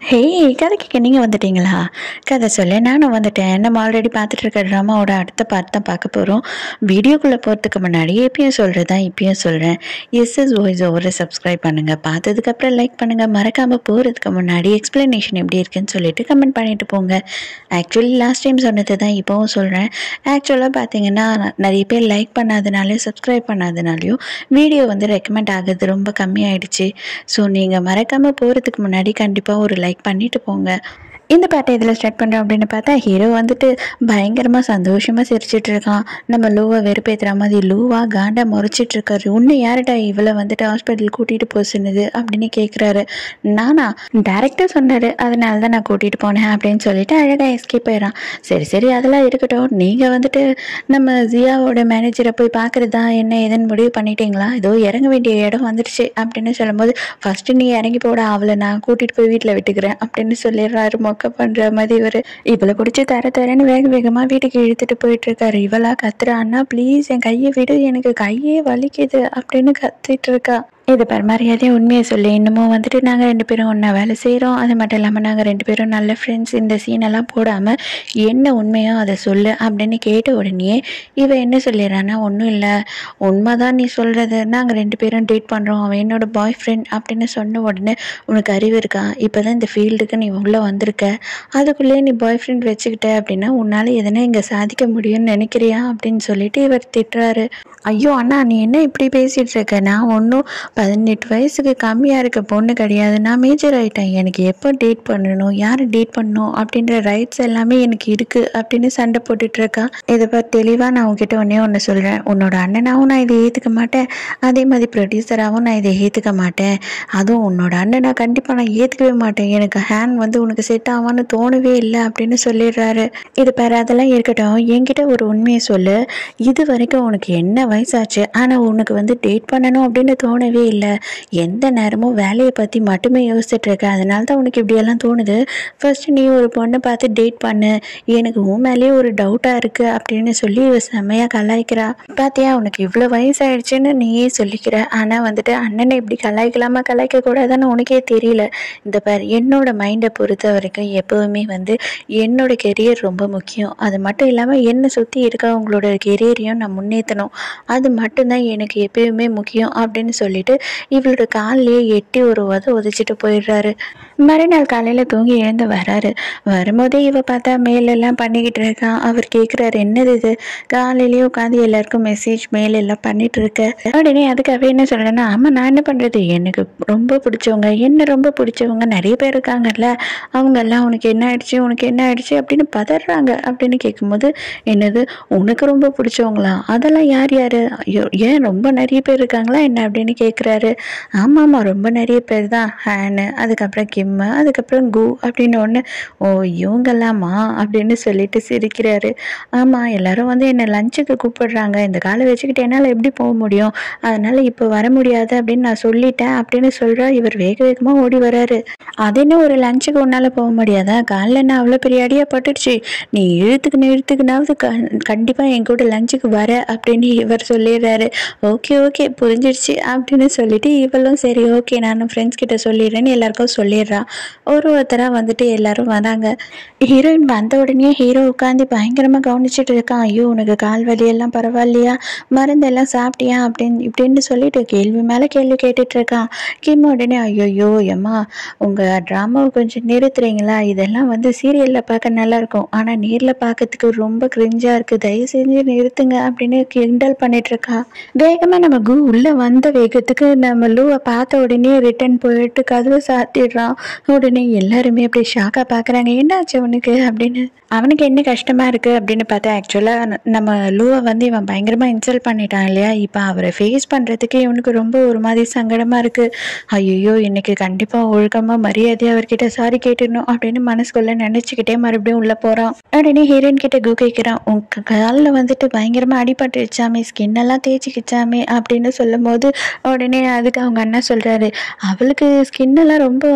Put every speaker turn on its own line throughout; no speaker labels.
ஹே கதை கேட்க நீங்கள் வந்துட்டீங்களா கதை சொல்ல நானும் வந்துட்டேன் நம்ம ஆல்ரெடி பார்த்துட்டு இருக்க ட்ராமாவோட அடுத்த பார்ட் தான் பார்க்க போகிறோம் வீடியோக்குள்ளே போகிறதுக்கு முன்னாடி எப்பயும் சொல்கிறது தான் இப்பயும் சொல்கிறேன் எஸ்எஸ் வாய்ஸ் ஓவரை சப்ஸ்கிரைப் பண்ணுங்கள் பார்த்ததுக்கப்புறம் லைக் பண்ணுங்கள் மறக்காமல் போகிறதுக்கு முன்னாடி எக்ஸ்ப்ளனேஷன் எப்படி இருக்குன்னு சொல்லிட்டு கமெண்ட் பண்ணிட்டு போங்க ஆக்சுவலி லாஸ்ட் டைம் சொன்னது தான் இப்போவும் சொல்கிறேன் ஆக்சுவலாக பார்த்தீங்கன்னா நிறைய பேர் லைக் பண்ணாதனாலையும் சப்ஸ்கிரைப் பண்ணாதனாலையும் வீடியோ வந்து ரெக்கமெண்ட் ஆகுது ரொம்ப கம்மியாயிடுச்சு ஸோ நீங்கள் மறக்காமல் போகிறதுக்கு முன்னாடி கண்டிப்பாக ஒரு லைக் பண்ணிட்டு போங்க இந்த பாட்டை இதில் ஸ்டார்ட் பண்ணுறோம் அப்படின்னு பார்த்தா ஹீரோ வந்துட்டு பயங்கரமாக சந்தோஷமாக சிரிச்சிட்டு இருக்கான் நம்ம லூவை வெறுப்பேற்றுற மாதிரி லூவா காண்டா முறைச்சிட்டு இருக்காரு உன்னை யார்டா இவளை வந்துட்டு ஹாஸ்பிட்டல் கூட்டிகிட்டு போக சொன்னது அப்படின்னு கேட்குறாரு நானா டேரக்டாக சொன்னார் அதனால தான் நான் கூட்டிகிட்டு போனேன் அப்படின்னு சொல்லிட்டு அழகாக எஸ்கேப் ஆயிடறான் சரி சரி அதெல்லாம் இருக்கட்டும் நீங்கள் வந்துட்டு நம்ம ஜியாவோட மேனேஜரை போய் பார்க்குறதா என்ன ஏதுன்னு முடிவு பண்ணிட்டீங்களா ஏதோ இறங்க வேண்டிய இடம் வந்துடுச்சு அப்படின்னு சொல்லும்போது ஃபஸ்ட்டு நீ இறங்கி போட அவளை நான் கூட்டிகிட்டு போய் வீட்டில் விட்டுக்கிறேன் அப்படின்னு சொல்லிடுறாரு மொக்க பண்ணுற மாதிரி இவர் இவளை பிடிச்சி தர தரேன்னு வேக வேகமாக வீட்டுக்கு இழுத்துட்டு போயிட்டு இருக்காரு இவளா கத்துறா அண்ணா ப்ளீஸ் என் கையை விடு எனக்கு கையே வலிக்குது அப்படின்னு கத்திட்டு இருக்கா இது பாரு மரியாதையாக உண்மையை சொல்லு இன்னமும் வந்துட்டு நாங்கள் ரெண்டு பேரும் ஒன்றா வேலை செய்கிறோம் அது மட்டும் இல்லாமல் நாங்கள் ரெண்டு பேரும் நல்ல ஃப்ரெண்ட்ஸ் இந்த சீனெல்லாம் போடாமல் என்ன உண்மையோ அதை சொல்லு அப்படின்னு கேட்ட உடனே இவ என்ன சொல்லிடுறான்னா ஒன்றும் இல்லை உண்மை தான் நீ சொல்கிறது நாங்கள் ரெண்டு பேரும் டேட் பண்ணுறோம் அவன் என்னோட பாய் ஃப்ரெண்ட் அப்படின்னு சொன்ன உடனே உனக்கு அறிவு இருக்கா இப்போ தான் இந்த ஃபீல்டுக்கு நீ உள்ளே வந்திருக்க அதுக்குள்ளேயே நீ பாய் ஃப்ரெண்ட் வச்சுக்கிட்ட அப்படின்னா உன்னால் எதனா இங்கே சாதிக்க முடியும்னு நினைக்கிறியா அப்படின்னு சொல்லிட்டு இவர் திட்டுறாரு ஐயோ அண்ணா நீ என்ன இப்படி பேசிகிட்டு இருக்க நான் ஒன்றும் பதினெட்டு வயசுக்கு கம்மியாக இருக்க பொண்ணு கிடையாது நான் மேஜர் ஆகிட்டேன் எனக்கு எப்போ டேட் பண்ணணும் யாரை டேட் பண்ணணும் அப்படின்ற ரைட்ஸ் எல்லாமே எனக்கு இருக்குது அப்படின்னு சண்டை போட்டுட்டு இருக்கா இதை பற்றி தெளிவாக நான் உங்ககிட்ட ஒன்றே ஒன்று சொல்கிறேன் உன்னோட அண்ணனாவும் நான் இதை ஏற்றுக்க மாட்டேன் அதே மாதிரி ப்ரொடியூசராகவும் நான் இதை ஏற்றுக்க மாட்டேன் அதுவும் உன்னோட அண்ணனை கண்டிப்பாக நான் ஏற்றுக்கவே மாட்டேன் எனக்கு ஹேண்ட் வந்து உனக்கு செட் ஆவான்னு தோணவே இல்லை அப்படின்னு சொல்லிடுறாரு இது பாரு அதெல்லாம் இருக்கட்டும் என்கிட்ட ஒரு உண்மையை சொல்லு இது வரைக்கும் உனக்கு என்ன வயசாச்சு ஆனால் உனக்கு வந்து டேட் பண்ணணும் அப்படின்னு தோணவே இல்லை எந்த நேரமும் வேலையை பற்றி மட்டுமே யோசிச்சுட்டு இருக்க அதனால தான் உனக்கு இப்படியெல்லாம் தோணுது ஃபர்ஸ்ட் நீ ஒரு பொண்ணை பார்த்து டேட் பண்ணு எனக்கு உன் மேலேயே ஒரு டவுட்டாக இருக்குது அப்படின்னு சொல்லி இவ செம்மையாக கலாய்க்கிறா பார்த்தியா உனக்கு இவ்வளோ வயசாயிடுச்சுன்னு நீயே சொல்லிக்கிற ஆனால் வந்துட்டு அண்ணனை இப்படி கலாய்க்கலாமா கலாய்க்க கூடாதுன்னு உனக்கே தெரியல இந்த பாரு என்னோட மைண்டை பொறுத்த வரைக்கும் எப்போவுமே வந்து என்னோட கெரியர் ரொம்ப முக்கியம் அது மட்டும் இல்லாமல் என்னை சுற்றி இருக்கவங்களோட கெரியரையும் நான் முன்னேற்றணும் அது மட்டும்தான் எனக்கு எப்பயுமே முக்கியம் அப்படின்னு சொல்லிட்டு இவளோட காலிலேயே எட்டி ஒரு உத உதச்சிட்டு போயிடுறாரு மறுநாள் காலையில் தூங்கி எழுந்து வராரு வரும்போதே இவ பார்த்தா மேலெல்லாம் பண்ணிக்கிட்டு இருக்கான் அவர் கேட்குறாரு என்னது இது காலையிலேயே உட்காந்து எல்லாருக்கும் மெசேஜ் மெயில் எல்லாம் பண்ணிட்டு இருக்க உடனே அதுக்காக என்ன சொல்றேன்னா ஆமாம் நான் என்ன பண்ணுறது எனக்கு ரொம்ப பிடிச்சவங்க என்ன ரொம்ப பிடிச்சவங்க நிறைய பேர் இருக்காங்கல்ல அவங்க எல்லாம் உனக்கு என்ன ஆயிடுச்சு உனக்கு என்ன ஆயிடுச்சு அப்படின்னு பதறாங்க அப்படின்னு கேட்கும்போது என்னது உனக்கு ரொம்ப பிடிச்சவங்களா அதெல்லாம் யார் யார் ஐயோ ஏன் ரொம்ப நிறைய பேர் இருக்காங்களா என்ன அப்படின்னு கேட்குறாரு ஆமாம் ஆமாம் ரொம்ப நிறைய பேர் தான் ஹேனு அதுக்கப்புறம் கிம்மு அதுக்கப்புறம் கு அப்படின்னு ஒன்று ஓ இவங்கெல்லாமா அப்படின்னு சொல்லிட்டு சிரிக்கிறாரு ஆமாம் எல்லாரும் வந்து என்னை லஞ்சுக்கு கூப்பிடுறாங்க இந்த காலை வச்சுக்கிட்டு என்னால் எப்படி போக முடியும் அதனால் இப்போ வர முடியாது அப்படின்னு நான் சொல்லிட்டேன் அப்படின்னு சொல்கிறா இவர் வேக வேகமாக ஓடி வராரு அது என்ன ஒரு லஞ்சுக்கு உன்னால் போக முடியாதா காலில் என்ன அவ்வளோ பெரிய அடியாக பட்டுடுச்சு நீ இழுத்துக்குன்னு இழுத்துக்குனாவது க கண்டிப்பாக என் கூட லஞ்சுக்கு வர அப்படின்னு இவர் சொல்லிடுறாரு ஓகே ஓகே புரிஞ்சிடுச்சு அப்படின்னு சொல்லிட்டு இவளும் சரி ஓகே நானும் ஃப்ரெண்ட்ஸ் கிட்ட சொல்லிடுறேன்னு எல்லாருக்கும் சொல்லிடுறான் ஒரு ஒருத்தராக வந்துட்டு எல்லாரும் வராங்க ஹீரோயின் வந்த உடனே ஹீரோ உட்காந்து பயங்கரமாக கவனிச்சிட்டு இருக்கான் ஐயோ உனக்கு கால் வலியெல்லாம் பரவாயில்லையா மருந்தெல்லாம் சாப்பிட்டியா அப்படின்னு இப்படின்னு சொல்லிட்டு கேள்வி மேலே கேள்வி கேட்டுட்டு இருக்கான் கிம் உடனே ஐயோயோ எம்மா உங்கள் ட்ராமாவை கொஞ்சம் நிறுத்துறீங்களா இதெல்லாம் வந்து சீரியலில் பார்க்க நல்லா இருக்கும் ஆனால் நேரில் பார்க்கறதுக்கு ரொம்ப கிரிஞ்சாக இருக்குது தயவு செஞ்சு நிறுத்துங்க அப்படின்னு கிண்டல் பண்ணிட்டு இருக்கா வேகமாக நம்ம கு உள்ளே வந்த வேகத்துக்கு நம்ம லூவை பார்த்த உடனே ரிட்டர்ன் போயிட்டு கதவை சாத்திடுறான் உடனே எல்லாருமே அப்படி ஷாக்காக பார்க்குறாங்க என்னாச்சு அவனுக்கு அப்படின்னு அவனுக்கு என்ன கஷ்டமாக இருக்குது அப்படின்னு பார்த்தா ஆக்சுவலாக நம்ம லூவை வந்து இவன் பயங்கரமாக இன்சல்ட் பண்ணிட்டான் இல்லையா இப்போ அவரை ஃபேஸ் பண்ணுறதுக்கு இவனுக்கு ரொம்ப ஒரு மாதிரி சங்கடமாக இருக்குது ஐயோ இன்னைக்கு கண்டிப்பாக ஒழுக்கமாக மரியாதையாக அவர்கிட்ட சாரி கேட்டுடணும் அப்படின்னு மனசுக்குள்ளே நினச்சிக்கிட்டே மறுபடியும் உள்ளே போகிறான் உடனே ஹீரோயின் கிட்ட கு கேட்குறான் உங்க காலில் வந்துட்டு பயங்கரமாக அடிபட்டுருச்சாமே ஸ்கின் எல்லாம் தேய்ச்சிக்கிச்சாமே அப்படின்னு சொல்லும் போது உடனே அதுக்கு அவங்க அண்ணா சொல்கிறாரு அவளுக்கு ஸ்கின் எல்லாம் ரொம்ப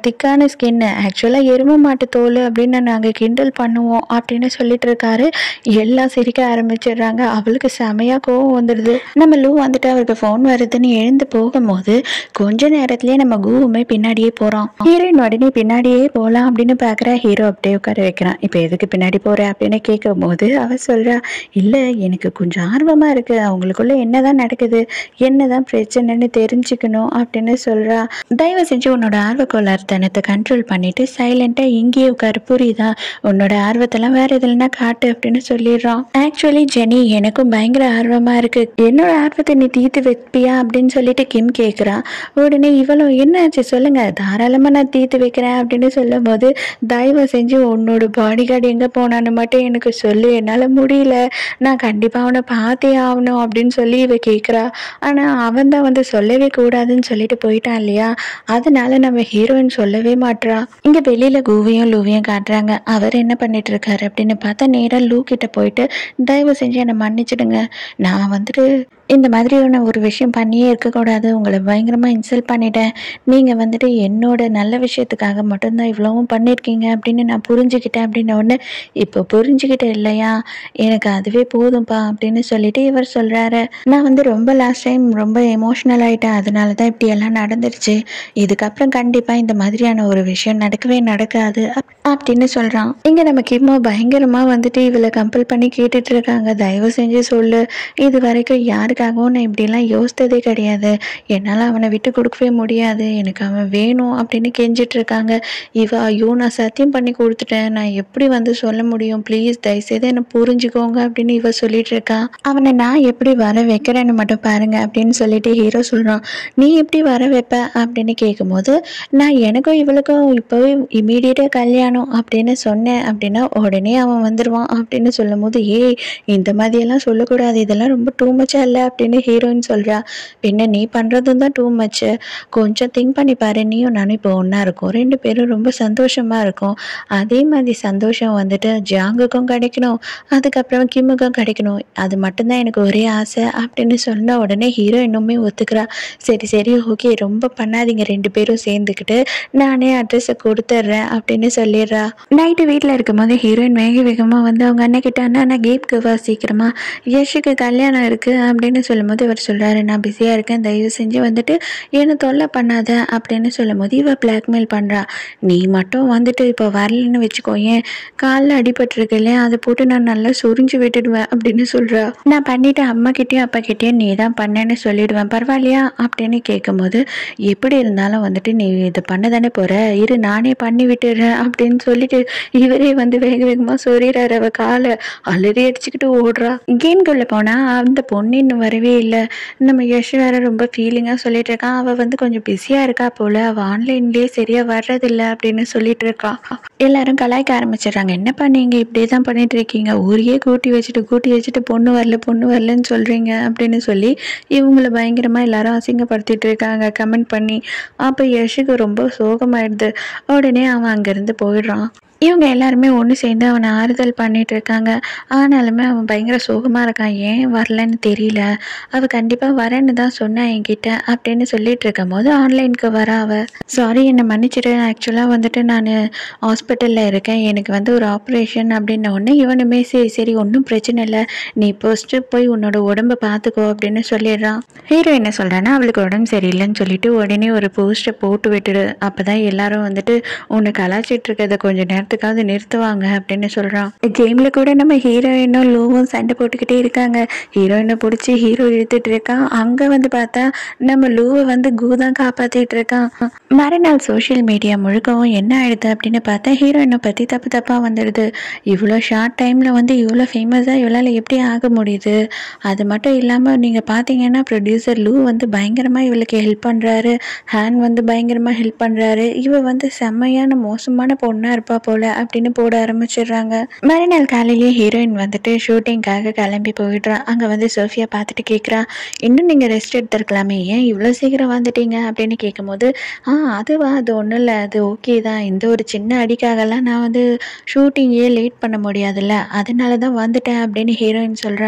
திக்கான ஸ்கின்னு ஆக்சுவலாக எருமை மாட்டு தோல் அப்படின்னு நாங்கள் கிண்டல் பண்ணுவோம் அப்படின்னு சொல்லிட்டு இருக்காரு எல்லாம் சிரிக்க ஆரம்பிச்சிடுறாங்க அவளுக்கு செமையாக கோவம் வந்துடுது நம்ம லூ வந்துட்டு அவருக்கு ஃபோன் வருதுன்னு எழுந்து போகும்போது கொஞ்ச நேரத்திலேயே நம்ம கூவுமே பின்னாடியே போகிறோம் ஹீரோயின் உடனே பின்னாடியே போகலாம் அப்படின்னு பார்க்குறா ஹீரோ அப்படியே உட்கார வைக்கிறான் இப்போ எதுக்கு பின்னாடி போகிற அப்படின்னு கேட்கும் போது அவ சொல்கிறா இல்லை எனக்கு கொஞ்சம் ஆர்வமாக இருக்குது அவங்களுக்குள்ள என்னதான் நடக்குது என்னதான் பிரச்சனைன்னு தெரிஞ்சுக்கணும் அப்படின்னு சொல்கிறா தயவு செஞ்சு உன்னோட ஆர்வ கோளாறுத்தனத்தை கண்ட்ரோல் பண்ணிட்டு சைலண்ட்டாக இங்கேயே உட்காரு புரியுதா உன்னோட ஆர்வத்தெல்லாம் வேற எதுலன்னா காட்டு அப்படின்னு சொல்லிடுறான் ஆக்சுவலி ஜெனி எனக்கும் பயங்கர ஆர்வமாக இருக்கு என்னோட ஆர்வத்தை நீ தீர்த்து வைப்பியா அப்படின்னு சொல்லிட்டு கிம் கேட்குறா உடனே இவளும் என்னாச்சு சொல்லுங்க தாராளமாக நான் தீர்த்து வைக்கிறேன் அப்படின்னு சொல்லும் போது தயவு செஞ்சு உன்னோட பாடி கார்டு எங்கே போனான்னு மட்டும் எனக்கு சொல்லு என்னால் முடியல நான் கண்டிப்பாக அவனை பார்த்தே ஆகணும் அப்படின்னு சொல்லி இவ கேட்குறா ஆனால் அவன் தான் வந்து சொல்லவே கூடாதுன்னு சொல்லிட்டு போயிட்டான் இல்லையா அதனால நம்ம ஹீரோயின் சொல்லவே மாட்றா இங்கே வெளியில் கூவியும் லூவியும் காட்டுறாங்க அவர் என்ன பண்ணிட்டு இருக்காரு அப்படின்னு பார்த்தா நேராக லூ கிட்ட போயிட்டு தயவு செஞ்சு என்னை மன்னிச்சிடுங்க நான் வந்துட்டு இந்த மாதிரியான ஒரு விஷயம் பண்ணியே இருக்கக்கூடாது உங்களை பயங்கரமாக இன்சல்ட் பண்ணிட்டேன் நீங்கள் வந்துட்டு என்னோட நல்ல விஷயத்துக்காக மட்டும்தான் இவ்வளவும் பண்ணியிருக்கீங்க அப்படின்னு நான் புரிஞ்சுக்கிட்டேன் அப்படின்ன உடனே இப்போ புரிஞ்சுக்கிட்டேன் இல்லையா எனக்கு அதுவே போதும்ப்பா அப்படின்னு சொல்லிட்டு இவர் சொல்கிறாரு நான் வந்து ரொம்ப லாஸ்ட் டைம் ரொம்ப எமோஷ்னல் ஆகிட்டேன் அதனால தான் இப்படி எல்லாம் நடந்துருச்சு இதுக்கப்புறம் கண்டிப்பாக இந்த மாதிரியான ஒரு விஷயம் நடக்கவே நடக்காது அப்- அப்படின்னு சொல்கிறான் இங்கே நம்ம கிம்மோ பயங்கரமாக வந்துட்டு இவளை கம்பல் பண்ணி கேட்டுட்டு இருக்காங்க தயவு செஞ்சு சொல்லு இது வரைக்கும் யாருக்காகவும் நான் இப்படிலாம் யோசித்ததே கிடையாது என்னால் அவனை விட்டு கொடுக்கவே முடியாது எனக்கு அவன் வேணும் அப்படின்னு கெஞ்சிட்டு இருக்காங்க இவ ஐயோ நான் சத்தியம் பண்ணி கொடுத்துட்டேன் நான் எப்படி வந்து சொல்ல முடியும் ப்ளீஸ் தயவுசெய்து என்னை புரிஞ்சுக்கோங்க அப்படின்னு இவ சொல்லிட்டு இருக்கா அவனை நான் எப்படி வர வைக்கிறேன்னு மட்டும் பாருங்க அப்படின்னு சொல்லிட்டு ஹீரோ சொல்கிறான் நீ எப்படி வர வைப்ப அப்படின்னு கேட்கும்போது நான் எனக்கும் இவளுக்கும் இப்போவே இமீடியட்டாக கல்யாணம் அப்படின்னு சொன்னேன் அப்படின்னா உடனே அவன் வந்துடுவான் அப்படின்னு சொல்லும்போது ஏய் இந்த மாதிரியெல்லாம் சொல்லக்கூடாது இதெல்லாம் ரொம்ப டூ மச்சா இல்லை அப்படின்னு ஹீரோயின் சொல்கிறா பின்ன நீ பண்ணுறதும் தான் டூ மச்சு கொஞ்சம் திங்க் பண்ணி பாரு நீயும் நானும் இப்போ ஒன்றா இருக்கோம் ரெண்டு பேரும் ரொம்ப சந்தோஷமாக இருக்கும் அதே மாதிரி சந்தோஷம் வந்துட்டு ஜாங்குக்கும் கிடைக்கணும் அதுக்கப்புறம் கிம்முக்கும் கிடைக்கணும் அது மட்டும்தான் எனக்கு ஒரே ஆசை அப்படின்னு சொன்ன உடனே ஹீரோ இன்னுமே ஒத்துக்கிறா சரி சரி ஓகே ரொம்ப பண்ணாதீங்க ரெண்டு பேரும் சேர்ந்துக்கிட்டு நானே அட்ரஸை கொடுத்துட்றேன் அப்படின்னு சொல்லிடுறா நைட்டு வீட்டில் இருக்கும்போது ஹீரோயின் வேக வேகமாக வந்து அவங்க அண்ணன் கிட்ட அண்ணா நான் கேப்க்கு வா சீக்கிரமா யஷுக்கு கல்யாணம் இருக்குது அப்படின்னு சொல்லும்போது இவர் சொல்கிறாரு நான் பிஸியாக இருக்கேன் தயவு செஞ்சு வந்துட்டு என்னை தொல்லை பண்ணாத அப்படின்னு சொல்லும்போது இவ பிளாக்மெயில் பண்ணுறா நீ மட்டும் வந்துட்டு இப்போ வரலன்னு வச்சுக்கோ ஏன் காலில் அடிபட்டிருக்கு இல்லையா அதை போட்டு நான் நல்லா சொரிஞ்சு விட்டுடுவேன் அப்படின்னு சொல்கிறா நான் பண்ணிட்டு அம்மா கிட்டேயும் அப்பா கிட்டேயும் நீ தான் பண்ணேன்னு சொல்லிடுவேன் பரவாயில்லையா அப்படின்னு கேட்கும்போது எப்படி இருந்தாலும் வந்துட்டு நீ இதை பண்ண தானே போகிற இரு நானே பண்ணி விட்டுடுறேன் அப்படின்னு சொல்லிட்டு இவரே வந்து வேக வேகமாக சொறிறாரு அவ காலை அலறி அடிச்சுக்கிட்டு ஓடுறா கேம்குள்ளே போனால் அந்த பொண்ணு இன்னும் வரவே இல்லை நம்ம யஷ் வேற ரொம்ப ஃபீலிங்காக சொல்லிட்டு இருக்கான் அவள் வந்து கொஞ்சம் பிஸியாக இருக்கா போல அவள் ஆன்லைன்லேயே சரியாக வர்றதில்ல அப்படின்னு சொல்லிட்டு இருக்கா எல்லாரும் கலாய்க்க ஆரம்பிச்சிடுறாங்க என்னப்பா நீங்கள் இப்படியே தான் பண்ணிட்டு இருக்கீங்க ஊரையே கூட்டி வச்சுட்டு கூட்டி வச்சுட்டு பொண்ணு வரல பொண்ணு வரலன்னு சொல்கிறீங்க அப்படின்னு சொல்லி இவங்களை பயங்கரமாக எல்லாரும் அசிங்கப்படுத்திட்டு இருக்காங்க கமெண்ட் பண்ணி அப்போ யஷுக்கு ரொம்ப சோகமாயிடுது உடனே அவன் அங்கேருந்து போயிடுறான் இவங்க எல்லாருமே ஒன்று சேர்ந்து அவனை ஆறுதல் பண்ணிட்டு இருக்காங்க ஆனாலுமே அவன் பயங்கர சோகமாக இருக்கான் ஏன் வரலன்னு தெரியல அவள் கண்டிப்பாக வரேன்னு தான் சொன்னா என்கிட்ட அப்படின்னு சொல்லிட்டு இருக்கும் போது ஆன்லைனுக்கு வர அவ சாரி என்னை மன்னிச்சிடு ஆக்சுவலாக வந்துட்டு நான் ஹாஸ்பிட்டலில் இருக்கேன் எனக்கு வந்து ஒரு ஆப்ரேஷன் அப்படின்ன உடனே இவனுமே சரி சரி ஒன்றும் பிரச்சனை இல்லை நீ ஃபஸ்ட்டு போய் உன்னோட உடம்ப பார்த்துக்கோ அப்படின்னு சொல்லிடுறான் ஹீரோ என்ன சொல்கிறான்னா அவளுக்கு உடம்பு சரியில்லைன்னு சொல்லிட்டு உடனே ஒரு போஸ்ட்டை போட்டு விட்டுடு அப்போ தான் எல்லாரும் வந்துட்டு உன்னை கலாச்சிட்டு இருக்கிறத கொஞ்சம் நேரத்துக்காவது நிறுத்துவாங்க அப்படின்னு சொல்கிறான் கேமில் கூட நம்ம ஹீரோயினும் லூவும் சண்டை போட்டுக்கிட்டே இருக்காங்க ஹீரோயினை பிடிச்சி ஹீரோ இழுத்துட்டு இருக்கான் அங்கே வந்து பார்த்தா நம்ம லூவை வந்து கூ தான் காப்பாற்றிட்டு இருக்கான் மறுநாள் சோஷியல் மீடியா முழுக்கவும் என்ன ஆயிடுது அப்படின்னு பார்த்தா ஹீரோயினை பற்றி தப்பு தப்பாக வந்துடுது இவ்வளோ ஷார்ட் டைமில் வந்து இவ்வளோ ஃபேமஸாக இவளால் எப்படி ஆக முடியுது அது மட்டும் இல்லாமல் நீங்கள் பார்த்தீங்கன்னா ப்ரொடியூசர் லூ வந்து பயங்கரமாக இவளுக்கு ஹெல்ப் பண்ணுறாரு ஹேன் வந்து பயங்கரமாக ஹெல்ப் பண்ணுறாரு இவ வந்து செம்மையான மோசமான பொண்ணாக இருப்பா போல அப்படின்னு போட ஆரம்பிச்சிடுறாங்க மறுநாள் காலையிலேயே ஹீரோயின் வந்துட்டு ஷூட்டிங்காக கிளம்பி போயிடுறான் அங்கே வந்து சோஃபியா பார்த்துட்டு கேட்குறா இன்னும் நீங்கள் ரெஸ்ட் எடுத்துருக்கலாமே ஏன் இவ்வளோ சீக்கிரம் வந்துட்டீங்க அப்படின்னு கேட்கும்போது ஆ அதுவா அது ஒன்றும் இல்லை அது ஓகே தான் இந்த ஒரு சின்ன அடிக்காகலாம் நான் வந்து ஷூட்டிங்கே லேட் பண்ண முடியாதுல்ல அதனால தான் வந்துட்டேன் அப்படின்னு ஹீரோயின் சொல்கிறா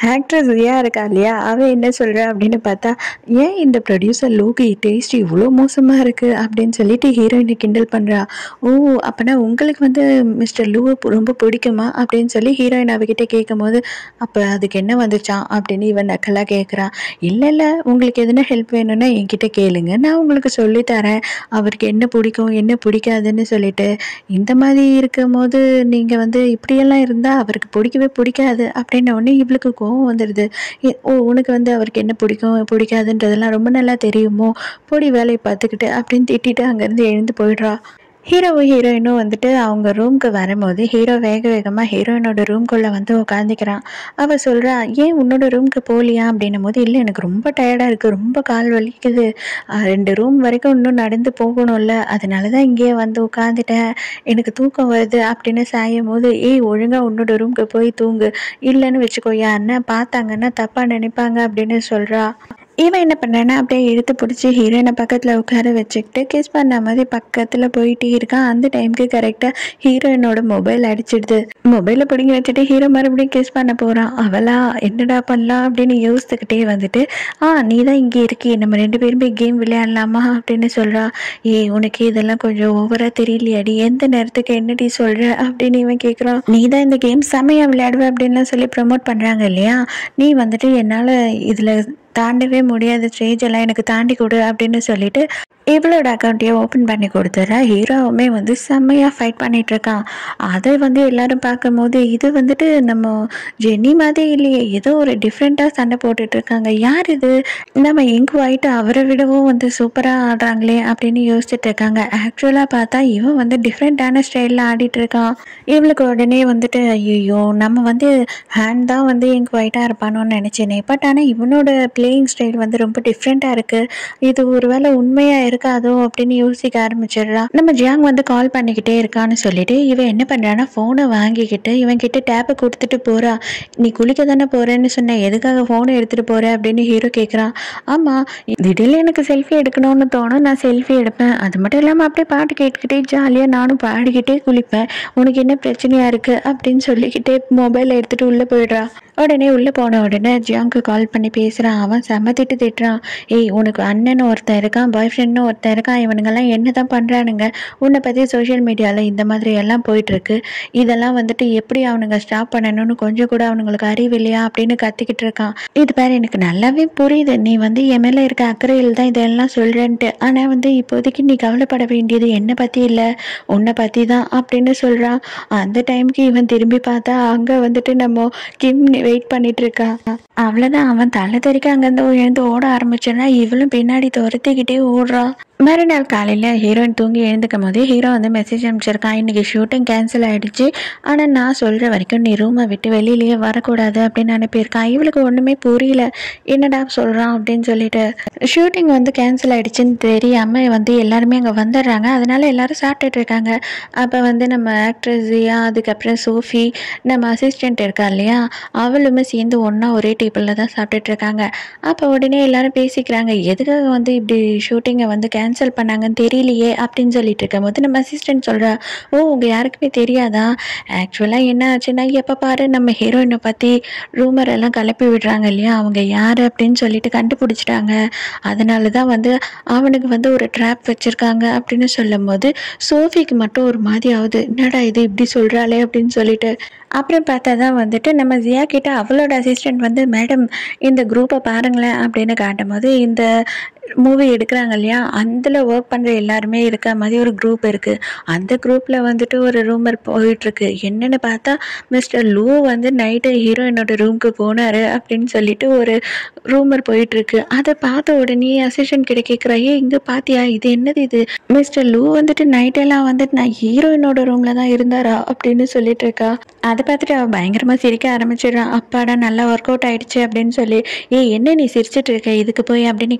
ஆக்ட்ரஸ் ரியா இருக்கா இல்லையா அவள் என்ன சொல்கிறா அப்படின்னு பார்த்தா ஏன் இந்த ப்ரொடியூசர் லோகி டேஸ்ட் இவ்வளோ மோசமாக இருக்குது அப்படின்னு சொல்லிட்டு ஹீரோயினை கிண்டல் பண்ணுறா ஓ அப்போனா உங்களுக்கு வந்து மிஸ்டர் லூவை ரொம்ப பிடிக்குமா அப்படின்னு சொல்லி ஹீரோயின் அவகிட்ட கேட்கும்போது அப்போ அதுக்கு என்ன வந்துச்சான் அப்படின்னு இவன் நக்கலாக கேட்குறா இல்லை இல்லை உங்களுக்கு எதுனா ஹெல்ப் வேணும்னா என்கிட்ட கேளுங்க நான் உங்களுக்கு சொல்லித்தரேன் அவருக்கு என்ன பிடிக்கும் என்ன பிடிக்காதுன்னு சொல்லிட்டு இந்த மாதிரி இருக்கும்போது நீங்கள் வந்து இப்படியெல்லாம் இருந்தால் அவருக்கு பிடிக்கவே பிடிக்காது அப்படின்ன உடனே இவளுக்கு கோவம் வந்துடுது ஏ- ஓ உனக்கு வந்து அவருக்கு என்ன பிடிக்கும் பிடிக்காதுன்றதெல்லாம் ரொம்ப நல்லா தெரியுமோ பொடி வேலையை பார்த்துக்கிட்டு அப்படின்னு திட்டிட்டு அங்கேருந்து எழுந்து போயிடுறா ஹீரோவும் ஹீரோயினும் வந்துட்டு அவங்க ரூம்க்கு வரும்போது ஹீரோ வேக வேகமாக ஹீரோயினோட ரூம்குள்ளே வந்து உட்காந்துக்கிறான் அவள் சொல்கிறா ஏன் உன்னோட ரூம்க்கு போகலையா அப்படின்னும் போது இல்லை எனக்கு ரொம்ப டயர்டாக இருக்குது ரொம்ப கால் வலிக்குது அஹ் ரெண்டு ரூம் வரைக்கும் இன்னும் நடந்து போகணும்ல அதனால தான் இங்கேயே வந்து உட்காந்துட்டேன் எனக்கு தூக்கம் வருது அப்படின்னு சாயும் போது ஏய் ஒழுங்காக உன்னோட ரூம்க்கு போய் தூங்கு இல்லைன்னு வச்சுக்கோ யாருன்னா பார்த்தாங்கன்னா தப்பாக நினைப்பாங்க அப்படின்னு சொல்கிறா இவன் என்ன பண்ணுறான்னா அப்படியே இழுத்து பிடிச்சி ஹீரோயினை பக்கத்தில் உட்கார வச்சுக்கிட்டு கிஸ் பண்ண மாதிரி பக்கத்தில் போயிட்டே இருக்கான் அந்த டைமுக்கு கரெக்டாக ஹீரோயினோட மொபைல் அடிச்சிடுது மொபைலை பிடிங்கி வச்சுட்டு ஹீரோ மறுபடியும் கிஸ் பண்ண போகிறான் அவளா என்னடா பண்ணலாம் அப்படின்னு யோசித்துக்கிட்டே வந்துட்டு ஆ நீ தான் இங்கே இருக்கே நம்ம ரெண்டு பேருமே கேம் விளையாடலாமா அப்படின்னு சொல்கிறா ஏய் உனக்கு இதெல்லாம் கொஞ்சம் ஓவராக தெரியலையாடி எந்த நேரத்துக்கு என்னடி சொல்கிற அப்படின்னு இவன் கேட்குறான் நீ தான் இந்த கேம் செமையாக விளையாடுவ அப்படின்லாம் சொல்லி ப்ரமோட் பண்ணுறாங்க இல்லையா நீ வந்துட்டு என்னால் இதில் தாண்டவே முடியாத ஸ்டேஜ் எல்லாம் எனக்கு தாண்டி கொடு அப்படின்னு சொல்லிட்டு இவளோட அக்கௌண்ட்டையும் ஓப்பன் பண்ணி கொடுத்துறா ஹீரோவுமே வந்து செம்மையாக ஃபைட் பண்ணிட்டு இருக்கான் அதை வந்து எல்லாரும் பார்க்கும்போது இது வந்துட்டு நம்ம ஜென்னி மாதிரி இல்லையே ஏதோ ஒரு டிஃப்ரெண்ட்டாக சண்டை போட்டுட்டு இருக்காங்க யார் இது நம்ம இங்கு ஆயிட்டு அவரை விடவும் வந்து சூப்பராக ஆடுறாங்களே அப்படின்னு யோசிச்சுட்டு இருக்காங்க ஆக்சுவலாக பார்த்தா இவன் வந்து டிஃப்ரெண்ட்டான ஸ்டைலில் ஆடிட்டு இருக்கான் இவளுக்கு உடனே வந்துட்டு ஐயோ நம்ம வந்து ஹேண்ட் தான் வந்து எங்க ஒயிட்டாக இருப்பானோன்னு நினச்சேனே பட் ஆனால் இவனோட பிளேயிங் ஸ்டைல் வந்து ரொம்ப டிஃப்ரெண்ட்டாக இருக்குது இது ஒருவேளை உண்மையாக இருக்காதோ அப்படின்னு யோசிக்க ஆரம்பிச்சிடுறா நம்ம ஜியாங் வந்து கால் பண்ணிக்கிட்டே இருக்கான்னு சொல்லிட்டு இவன் என்ன பண்ணுறான்னா ஃபோனை வாங்கிக்கிட்டு இவன் கிட்ட டேப்பை கொடுத்துட்டு போறா நீ குளிக்க தானே போறேன்னு சொன்ன எதுக்காக ஃபோனை எடுத்துட்டு போற அப்படின்னு ஹீரோ கேட்குறான் ஆமாம் திடீர்னு எனக்கு செல்ஃபி எடுக்கணும்னு தோணும் நான் செல்ஃபி எடுப்பேன் அது மட்டும் இல்லாமல் அப்படியே பாட்டு கேட்டுக்கிட்டே ஜாலியாக நானும் பாடிக்கிட்டே குளிப்பேன் உனக்கு என்ன பிரச்சனையா இருக்கு அப்படின்னு சொல்லிக்கிட்டே மொபைலை எடுத்துட்டு உள்ளே போயிடுறா உடனே உள்ளே போன உடனே ஜியாங்க்கு கால் பண்ணி பேசுகிறான் அவன் செம்ம திட்டு திட்டுறான் ஏய் உனக்கு அண்ணன் ஒருத்தன் இருக்கான் பாய் ஃப்ரெண்டும் ஒருத்தன் இருக்கான் இவனுங்கெல்லாம் என்ன தான் பண்ணுறானுங்க உன்னை பற்றி சோஷியல் மீடியாவில் இந்த மாதிரி எல்லாம் போயிட்டுருக்கு இதெல்லாம் வந்துட்டு எப்படி அவனுங்க ஸ்டாப் பண்ணணும்னு கொஞ்சம் கூட அவனுங்களுக்கு அறிவு இல்லையா அப்படின்னு கத்திக்கிட்டு இருக்கான் இது பாரு எனக்கு நல்லாவே புரியுது நீ வந்து என் மேலே இருக்க அக்கறையில் தான் இதெல்லாம் சொல்கிறேன்ட்டு ஆனால் வந்து இப்போதைக்கு நீ கவலைப்பட வேண்டியது என்னை பற்றி இல்லை உன்னை பற்றி தான் அப்படின்னு சொல்கிறான் அந்த டைம்க்கு இவன் திரும்பி பார்த்தா அங்கே வந்துட்டு நம்ம கிம் வெயிட் பண்ணிட்டு இருக்கா அவ்வளோதான் அவன் தலை தெறிக்க அங்கேருந்து எழுந்து ஓட ஆரம்பிச்சிடனா இவளும் பின்னாடி துரத்திக்கிட்டே ஓடுறா மறுநாள் காலையில் ஹீரோயின் தூங்கி எழுந்துக்கும் போது ஹீரோ வந்து மெசேஜ் அனுப்பிச்சிருக்கான் இன்னைக்கு ஷூட்டிங் கேன்சல் ஆயிடுச்சு ஆனால் நான் சொல்கிற வரைக்கும் நீ ரூமை விட்டு வெளியிலேயே வரக்கூடாது அப்படின்னு அனுப்பியிருக்கான் இவளுக்கு ஒன்றுமே புரியல என்னடா சொல்கிறான் அப்படின்னு சொல்லிட்டு ஷூட்டிங் வந்து கேன்சல் ஆயிடுச்சுன்னு தெரியாமல் வந்து எல்லாருமே அங்கே வந்துடுறாங்க அதனால எல்லாரும் சாப்பிட்டுட்டு இருக்காங்க அப்போ வந்து நம்ம ஆக்ட்ரஸ் ஜியா அதுக்கப்புறம் சோஃபி நம்ம அசிஸ்டண்ட் இருக்கா இல்லையா அவளுமே சேர்ந்து ஒன்றா ஒரே டேபிளில் தான் சாப்பிட்டுட்டு இருக்காங்க அப்போ உடனே எல்லாரும் பேசிக்கிறாங்க எதுக்காக வந்து இப்படி ஷூட்டிங்கை வந்து கேன்சல் பண்ணாங்கன்னு தெரியலையே அப்படின்னு சொல்லிட்டு இருக்கும்போது நம்ம அசிஸ்டன்ட் சொல்கிறா ஓ உங்கள் யாருக்குமே தெரியாதா ஆக்சுவலாக என்ன ஆச்சுன்னா எப்போ பாரு நம்ம ஹீரோயினை பற்றி ரூமர் எல்லாம் கிளப்பி விடுறாங்க இல்லையா அவங்க யார் அப்படின்னு சொல்லிட்டு கண்டுபிடிச்சிட்டாங்க அதனால தான் வந்து அவனுக்கு வந்து ஒரு ட்ராப் வச்சுருக்காங்க அப்படின்னு சொல்லும் போது சோஃபிக்கு மட்டும் ஒரு மாதிரி ஆகுது என்னடா இது இப்படி சொல்கிறாளே அப்படின்னு சொல்லிட்டு அப்புறம் பார்த்தா தான் வந்துட்டு நம்ம ஜியா கிட்ட அவளோட அசிஸ்டன்ட் வந்து மேடம் இந்த குரூப்பை பாருங்களேன் அப்படின்னு காட்டும் போது இந்த மூவி எடுக்கிறாங்க இல்லையா அதில் ஒர்க் பண்ணுற எல்லாருமே இருக்க மாதிரி ஒரு குரூப் இருக்குது அந்த குரூப்பில் வந்துட்டு ஒரு ரூமர் போயிட்டுருக்கு என்னென்னு பார்த்தா மிஸ்டர் லூ வந்து நைட்டு ஹீரோயினோட ரூமுக்கு போனார் அப்படின்னு சொல்லிட்டு ஒரு ரூமர் போயிட்டுருக்கு அதை பார்த்த உடனே அசிஸ்டன்ட் கிட்ட கேட்குறா ஏ இங்கே பார்த்தியா இது என்னது இது மிஸ்டர் லூ வந்துட்டு நைட்டெல்லாம் வந்துட்டு நான் ஹீரோயினோட ரூமில் தான் இருந்தாரா அப்படின்னு சொல்லிட்டு இருக்கா அதை பார்த்துட்டு அவள் பயங்கரமாக சிரிக்க ஆரம்பிச்சிடுறான் அப்பாடா நல்லா ஒர்க் அவுட் ஆயிடுச்சு அப்படின்னு சொல்லி ஏய் என்ன நீ சிரிச்சிட்டு இருக்க இதுக்கு போய் அப்படின்னு கேட்கும்போது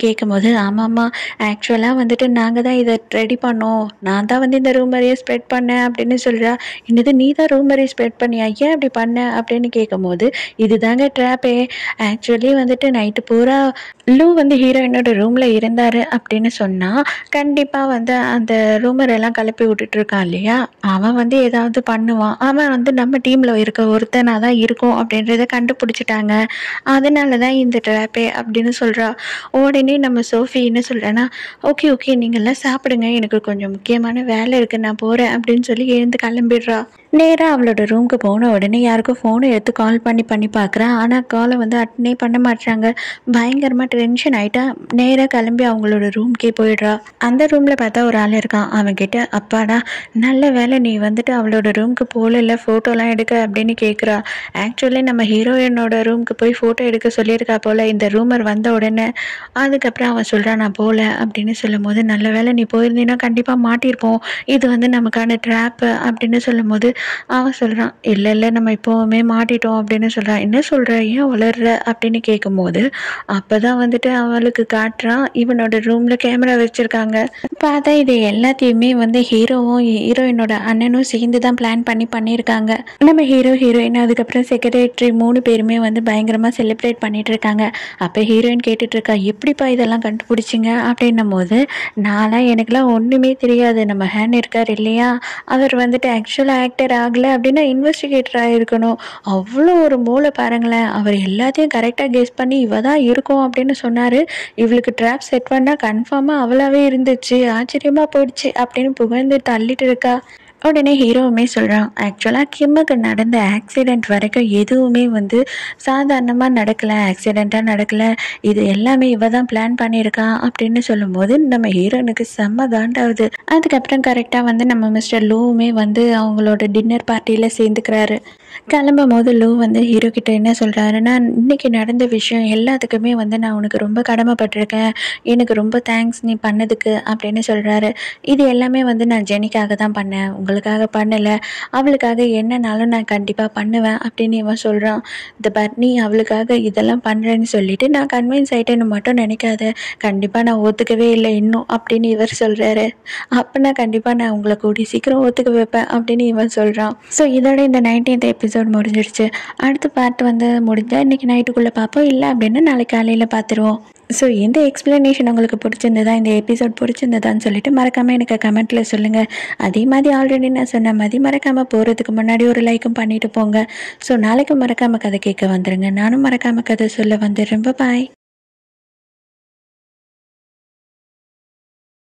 ஆமாம்மா ஆக்சுவலாக வந்துட்டு நாங்கள் தான் இதை ரெடி பண்ணோம் நான் தான் வந்து இந்த ரூமரையே ஸ்ப்ரெட் பண்ணேன் அப்படின்னு சொல்கிறா என்னது நீ தான் ரூமரை ஸ்ப்ரெட் பண்ணியா ஏன் அப்படி பண்ண அப்படின்னு கேட்கும்போது இதுதாங்க ட்ராப்பே ஆக்சுவலி வந்துட்டு நைட்டு பூரா லூ வந்து ஹீரோயினோட ரூமில் இருந்தார் அப்படின்னு சொன்னால் கண்டிப்பாக வந்து அந்த ரூமர் எல்லாம் கிளப்பி விட்டுட்டு இருக்கான் இல்லையா அவன் வந்து ஏதாவது பண்ணுவான் அவன் வந்து நம்ம டீமில் இருக்க ஒருத்தனாக தான் இருக்கும் அப்படின்றத கண்டுபிடிச்சிட்டாங்க அதனால தான் இந்த ட்ராப்பே அப்படின்னு சொல்கிறா உடனே நம்ம சோஃபி என்ன சொல்கிறேன்னா ஓகே ஓகே நீங்கள்லாம் சாப்பிடுங்க எனக்கு கொஞ்சம் முக்கியமான வேலை இருக்குது நான் போகிறேன் அப்படின்னு சொல்லி எழுந்து கிளம்பிடுறா நேராக அவளோட ரூமுக்கு போன உடனே யாருக்கும் ஃபோனை எடுத்து கால் பண்ணி பண்ணி பார்க்குறா ஆனால் காலை வந்து அட்டனே பண்ண மாட்டாங்க பயங்கரமாக டென்ஷன் ஆகிட்டா நேராக கிளம்பி அவங்களோட ரூம்க்கே போயிடுறா அந்த ரூமில் பார்த்தா ஒரு ஆள் இருக்கான் அவன்கிட்ட அப்பாடா நல்ல வேலை நீ வந்துட்டு அவளோட ரூமுக்கு போகல ஃபோட்டோலாம் எடுக்க அப்படின்னு கேட்குறா ஆக்சுவலி நம்ம ஹீரோயினோட ரூமுக்கு போய் ஃபோட்டோ எடுக்க சொல்லியிருக்கா போல் இந்த ரூமர் வந்த உடனே அதுக்கப்புறம் அவன் சொல்கிறான் நான் போகல அப்படின்னு சொல்லும் போது நல்ல வேலை நீ போயிருந்தீன்னா கண்டிப்பாக மாட்டியிருப்போம் இது வந்து நமக்கான ட்ராப்பு அப்படின்னு சொல்லும் போது அவன் சொல்கிறான் இல்லை இல்லை நம்ம இப்போவுமே மாட்டிட்டோம் அப்படின்னு சொல்கிறான் என்ன சொல்கிற ஏன் வளர்ற அப்படின்னு கேட்கும்போது அப்போ தான் வந்துட்டு அவளுக்கு காட்டுறான் இவனோட ரூமில் கேமரா வச்சுருக்காங்க பார்த்தா இது எல்லாத்தையுமே வந்து ஹீரோவும் ஹீரோயினோட அண்ணனும் சேர்ந்து தான் பிளான் பண்ணி பண்ணியிருக்காங்க நம்ம ஹீரோ ஹீரோயின் அதுக்கப்புறம் செக்ரட்டரி மூணு பேருமே வந்து பயங்கரமாக செலிப்ரேட் பண்ணிட்டு இருக்காங்க அப்போ ஹீரோயின் கேட்டுட்டு இருக்கா எப்படிப்பா இதெல்லாம் கண்டுபிடிச்சிங்க அப்படின்னும் போது நான்லாம் எனக்குலாம் ஒன்றுமே தெரியாது நம்ம ஹேண்ட் இருக்கார் இல்லையா அவர் வந்துட்டு ஆக்சுவலாக ஆக்டர் ஆகலை அப்படின்னா இன்வெஸ்டிகேட்டராக இருக்கணும் அவ்வளோ ஒரு மூளை பாருங்களேன் அவர் எல்லாத்தையும் கரெக்டாக கெஸ் பண்ணி இவ தான் இருக்கும் அப்படின்னு சொன்னார் இவளுக்கு ட்ராப் செட் பண்ணால் கன்ஃபார்மாக அவளாவே இருந்துச்சு ஆச்சரியமாக போயிடுச்சு அப்படின்னு புகழ்ந்து தள்ளிட்டு இருக்கா உடனே ஹீரோவுமே சொல்கிறான் ஆக்சுவலாக கிம்முக்கு நடந்த ஆக்சிடெண்ட் வரைக்கும் எதுவுமே வந்து சாதாரணமாக நடக்கலை ஆக்சிடெண்ட்டாக நடக்கலை இது எல்லாமே இவ தான் பிளான் பண்ணியிருக்கா அப்படின்னு சொல்லும்போது நம்ம ஹீரோனுக்கு செம்ம காண்டாகுது அதுக்கப்புறம் கரெக்டாக வந்து நம்ம மிஸ்டர் லூவுமே வந்து அவங்களோட டின்னர் பார்ட்டியில் சேர்ந்துக்கிறாரு கிளம்பும் போது லூ வந்து ஹீரோ கிட்ட என்ன சொல்கிறாருன்னா இன்னைக்கு நடந்த விஷயம் எல்லாத்துக்குமே வந்து நான் உனக்கு ரொம்ப கடமைப்பட்டிருக்கேன் எனக்கு ரொம்ப தேங்க்ஸ் நீ பண்ணதுக்கு அப்படின்னு சொல்கிறாரு இது எல்லாமே வந்து நான் ஜெனிக்காக தான் பண்ணேன் உங்களுக்காக பண்ணலை அவளுக்காக என்னனாலும் நான் கண்டிப்பாக பண்ணுவேன் அப்படின்னு இவன் சொல்கிறான் இந்த பட் நீ அவளுக்காக இதெல்லாம் பண்ணுறேன்னு சொல்லிட்டு நான் கன்வின்ஸ் ஆகிட்டேன்னு மட்டும் நினைக்காத கண்டிப்பாக நான் ஒத்துக்கவே இல்லை இன்னும் அப்படின்னு இவர் சொல்கிறாரு அப்போ கண்டிப்பாக நான் உங்களை கூடி சீக்கிரம் ஒத்துக்க வைப்பேன் அப்படின்னு இவன் சொல்கிறான் ஸோ இதோட இந்த நைன்டீன்த் எபிசோட் முடிஞ்சிடுச்சு அடுத்த பார்ட் வந்து முடிஞ்சால் இன்றைக்கி நைட்டுக்குள்ளே பார்ப்போம் இல்லை அப்படின்னு நாளைக்கு காலையில் பார்த்துருவோம் ஸோ இந்த எக்ஸ்ப்ளனேஷன் உங்களுக்கு பிடிச்சிருந்ததா இந்த எபிசோட் பிடிச்சிருந்ததான்னு சொல்லிட்டு மறக்காமல் எனக்கு கமெண்ட்டில் சொல்லுங்கள் அதே மாதிரி ஆல்ரெடி நான் சொன்ன மாதிரி மறக்காமல் போகிறதுக்கு முன்னாடி ஒரு லைக்கும் பண்ணிட்டு போங்க ஸோ நாளைக்கு மறக்காமல் கதை கேட்க வந்துடுங்க நானும் மறக்காமல் கதை சொல்ல வந்துடுறேன் பாய்